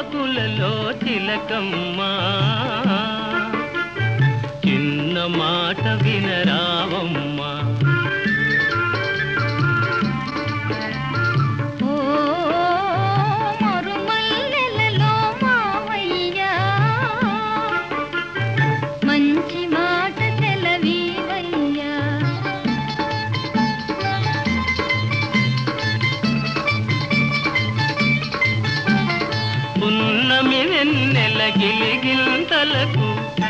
చిగురాకులలో చిలకమ్మా చిన్న మాట వినరావమ్మా ఓ మరుమల్లెలలో మావయ్యా మంచి మాట సెలవీవయ్యా పున్నమి వెన్నెల గిలిగింతలకు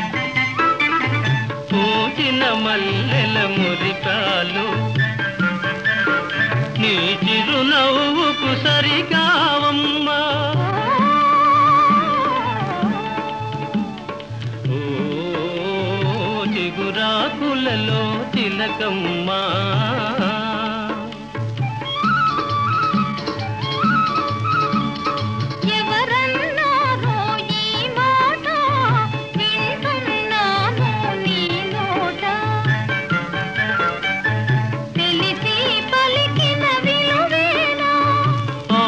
పూచిన మల్లెల మురికాలు నీ చిరునవ్వుకు సరికావమ్మా ఓ చిగురాకులలో తిలకమ్మా ఎవరన్నారో ఈ మాట వింటున్నాను నీ నోట తెలిసి పలికిన విలువేనా ఆ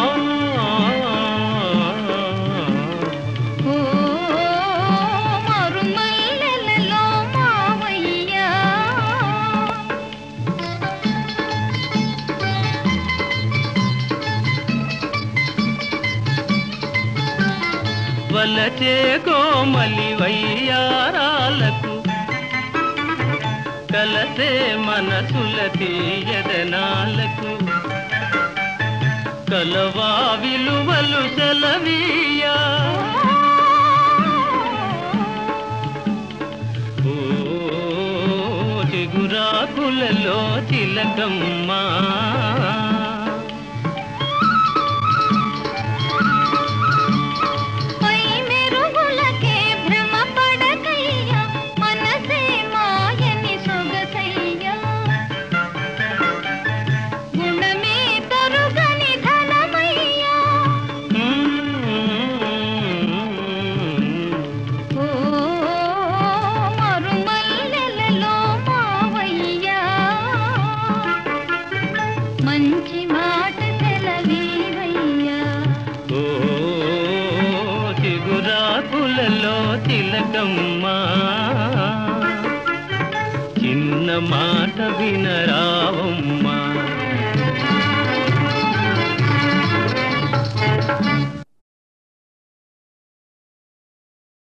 ఓ మరుమల్లెలలో మావయ్యా వలచే కోమలి వయ్యారాలకు కలసే మనసుల తీయదనాలకు కలవా విలువలు సెలవీయా ఓ చిగురాకులలో చిలకమ్మా పై మెరుగులకే భ్రమపడకయ్యా మనసే మాయని సొగసయ్యా గుణమే తరుగని ధనమయ్యా ఓ మరుమల్లెలలో మావయ్యా మంచి మాట సెలవీవయ్యా ఓ చిగురాకులలో తిలకమ్మా చిన్న మాట వినరా